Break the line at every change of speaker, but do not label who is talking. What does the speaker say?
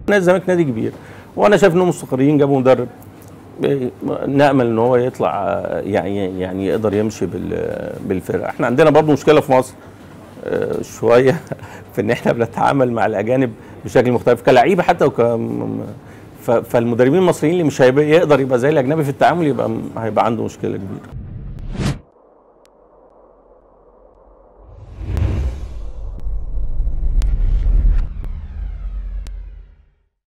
نادي الزمالك نادي كبير وانا شايف انهم مستقرين جابوا مدرب نامل ان هو يطلع يعني يعني يقدر يمشي بال- بالفرقه احنا عندنا برضه مشكله في مصر آه، شويه في ان احنا بنتعامل مع الاجانب بشكل مختلف كلعيبه حتى وك ف- فالمدربين المصريين اللي مش هيبقى يقدر يبقى زي الاجنبي في التعامل يبقى هيبقى عنده مشكله كبيره